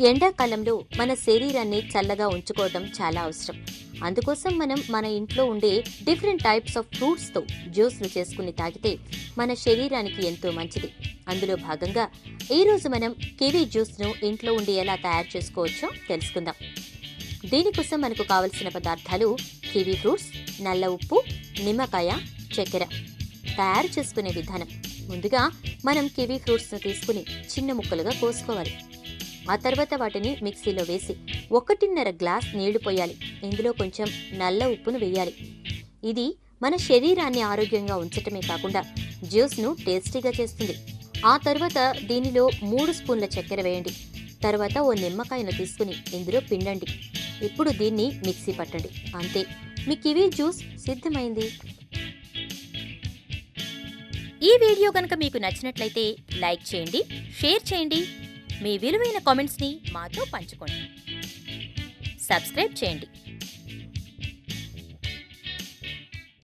ఎండాకాలంలో మన శరీరాన్ని చల్లగా ఉంచుకోవడం చాలా అవసరం అందుకోసం మనం మన ఇంట్లో ఉండే డిఫరెంట్ టైప్స్ ఆఫ్ ఫ్రూట్స్తో జ్యూస్లు చేసుకుని తాగితే మన శరీరానికి ఎంతో మంచిది అందులో భాగంగా ఈ రోజు మనం కివీ జ్యూస్ను ఇంట్లో ఉండి ఎలా తయారు చేసుకోవచ్చో తెలుసుకుందాం దీనికోసం మనకు కావలసిన పదార్థాలు కివీ ఫ్రూట్స్ నల్ల ఉప్పు నిమ్మకాయ చక్కెర తయారు చేసుకునే విధానం ముందుగా మనం కివీ ఫ్రూట్స్ను తీసుకుని చిన్న ముక్కలుగా కోసుకోవాలి ఆ తర్వాత వాటిని మిక్సీలో వేసి ఒకటిన్నర గ్లాస్ నీళ్లు పోయాలి ఇందులో కొంచెం నల్ల ఉప్పును వేయాలి ఇది మన శరీరాన్ని ఆరోగ్యంగా ఉంచటమే కాకుండా జ్యూస్ను టేస్టీగా చేస్తుంది ఆ తర్వాత దీనిలో మూడు స్పూన్ల చక్కెర వేయండి తర్వాత ఓ నిమ్మకాయను తీసుకుని ఇందులో పిండండి ఇప్పుడు దీన్ని మిక్సీ పట్టండి అంతే మీ కివీ జ్యూస్ సిద్ధమైంది ఈ వీడియో కనుక మీకు నచ్చినట్లయితే లైక్ చేయండి షేర్ చేయండి మీ విలువైన కామెంట్స్ని మాతో పంచుకోండి సబ్స్క్రైబ్ చేయండి